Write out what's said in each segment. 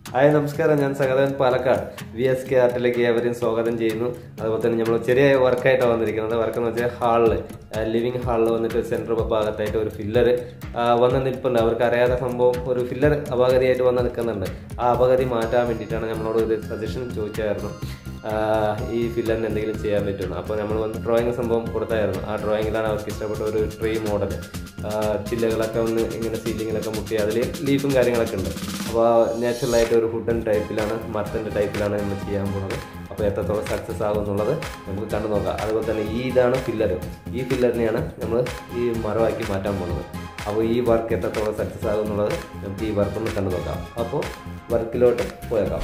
hi നമസ്കാരം ഞാൻ Sahadevan Palakkad V S K ആർട്ടിലേക്ക് ഏവരെയും സ്വാഗതം ചെയ്യുന്നു അതുപോലെ തന്നെ നമ്മൾ ചെറിയ വർക്കായിട്ടാണ് വന്നിരിക്കുന്നത് വർക്ക് എന്ന് വെച്ചാൽ ഹാളിൽ ലിവിങ് ഹാളിൽ വന്നിട്ട് സെൻറ്റർ ഭാഗത്തായിട്ട് ഒരു ഫില്ലർ വന്ന് നിൽപ്പുണ്ട് അവർക്ക് അറിയാത്ത സംഭവം ഒരു ഫില്ലർ അപകതിയായിട്ട് വന്ന് നിൽക്കുന്നുണ്ട് ആ അപകതി മാറ്റാൻ വേണ്ടിയിട്ടാണ് നമ്മളോട് ഒരു സജഷൻ ചോദിച്ചായിരുന്നു ആഹ് ഈ ഫില്ലറിന് എന്തെങ്കിലും ചെയ്യാൻ പറ്റുമെന്ന് അപ്പോൾ നമ്മൾ വന്ന് ഡ്രോയിങ് സംഭവം കൊടുത്തായിരുന്നു ആ ഡ്രോയിങ്ങിലാണ് അവർക്ക് ഇഷ്ടപ്പെട്ട ഒരു ട്രീ മോഡൽ ചില്ലകളൊക്കെ ഒന്ന് ഇങ്ങനെ സീലിങ്ങിലൊക്കെ മുട്ടി അതിൽ ലീഫും കാര്യങ്ങളൊക്കെ ഉണ്ട് അപ്പോൾ നാച്ചുറലായിട്ട് ഒരു വുഡൻ ടൈപ്പിലാണ് മരത്തിൻ്റെ ടൈപ്പിലാണ് നമ്മൾ ചെയ്യാൻ പോകുന്നത് അപ്പോൾ എത്രത്തോളം സക്സസ് ആകും എന്നുള്ളത് നമുക്ക് കണ്ടു നോക്കാം അതുപോലെ തന്നെ ഈ ഇതാണ് ഫില്ലർ ഈ ഫില്ലറിനെയാണ് നമ്മൾ ഈ മരമാക്കി മാറ്റാൻ പോകുന്നത് അപ്പോൾ ഈ വർക്ക് എത്രത്തോളം സക്സസ് ആകും എന്നുള്ളത് നമുക്ക് ഈ വർക്ക് ഒന്ന് കണ്ടു നോക്കാം അപ്പോൾ വർക്കിലോട്ട് പോയേക്കാം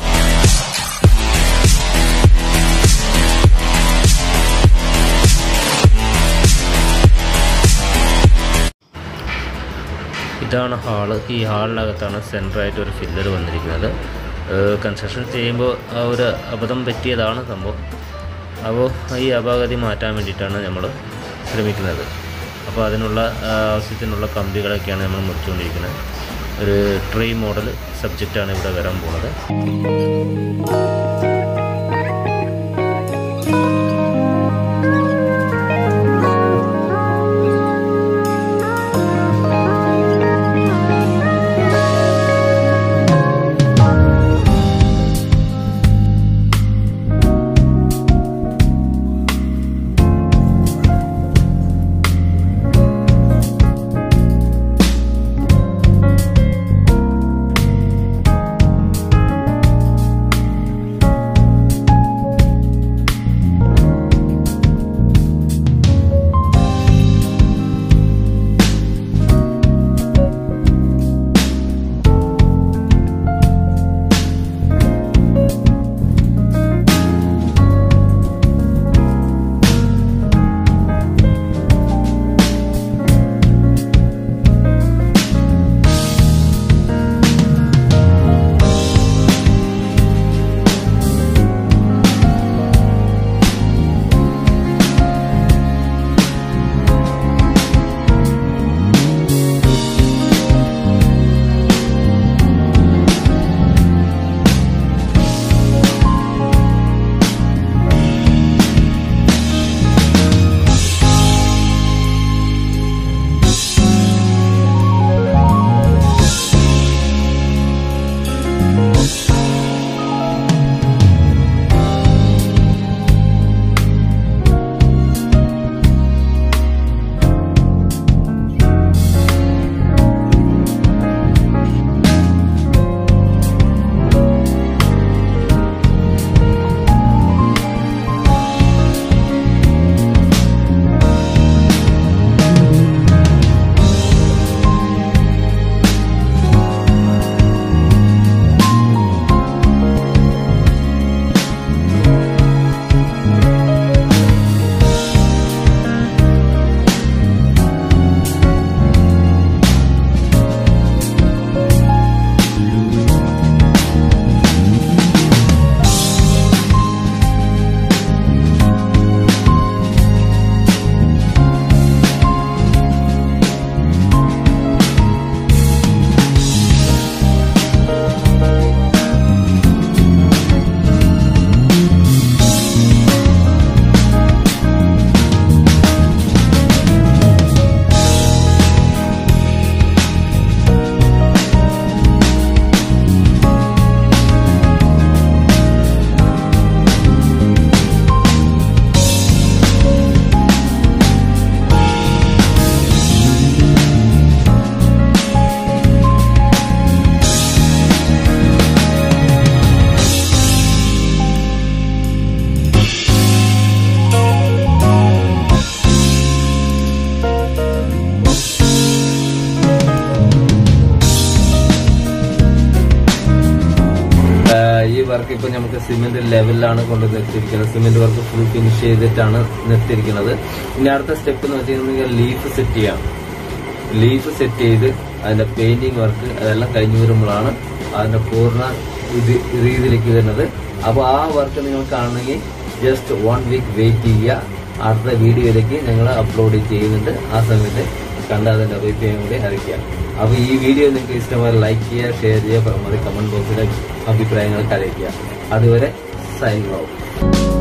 ഇതാണ് ഹാള് ഈ ഹാളിനകത്താണ് സെൻറ്ററായിട്ട് ഒരു ഫില്ലർ വന്നിരിക്കുന്നത് കൺസ്ട്രക്ഷൻ ചെയ്യുമ്പോൾ ആ ഒരു അബദ്ധം പറ്റിയതാണ് സംഭവം അപ്പോൾ ഈ അപാകതി മാറ്റാൻ വേണ്ടിയിട്ടാണ് നമ്മൾ ശ്രമിക്കുന്നത് അപ്പോൾ അതിനുള്ള ആ, ആവശ്യത്തിനുള്ള കമ്പികളൊക്കെയാണ് നമ്മൾ മുറിച്ചുകൊണ്ടിരിക്കുന്നത് ഒരു ട്രീ മോഡൽ സബ്ജക്റ്റാണ് ഇവിടെ വരാൻ പോകുന്നത് ആഹ് ഈ വർക്ക് ഇപ്പൊ നമുക്ക് സിമെന്റ് ലെവലിലാണ് കൊണ്ട് നിർത്തിയിരിക്കുന്നത് സിമെന്റ് വർക്ക് ഫുൾ ഫിനിഷ് ചെയ്തിട്ടാണ് നിർത്തിയിരിക്കുന്നത് ഇനി അടുത്ത സ്റ്റെപ്പ് എന്ന് വെച്ചിട്ടുണ്ടെങ്കിൽ ലീഫ് സെറ്റ് ചെയ്യാം ലീഫ് സെറ്റ് ചെയ്ത് അതിന്റെ പെയിന്റിങ് വർക്ക് അതെല്ലാം കഴിഞ്ഞു വരുമ്പോഴാണ് അതിന്റെ പൂർണ്ണ ഇത് രീതിയിലേക്ക് വരുന്നത് അപ്പോൾ ആ വർക്ക് നിങ്ങൾ കാണണമെങ്കിൽ ജസ്റ്റ് വൺ വീക്ക് വെയിറ്റ് ചെയ്യുക അടുത്ത വീഡിയോയിലേക്ക് ഞങ്ങൾ അപ്ലോഡ് ചെയ്യുന്നുണ്ട് ആ സമയത്ത് കണ്ട് അതിന്റെ അഭിപ്രായം കൂടി അറിയിക്കാം അപ്പോൾ ഈ വീഡിയോ നിങ്ങൾക്ക് ഇഷ്ടമായി ലൈക്ക് ചെയ്യുക ഷെയർ ചെയ്യുക പരമാവധി കമൻറ്റ് ബോക്സിലെ അഭിപ്രായങ്ങൾ അറിയിക്കുക അതുവരെ സൈൻ ഔട്ട്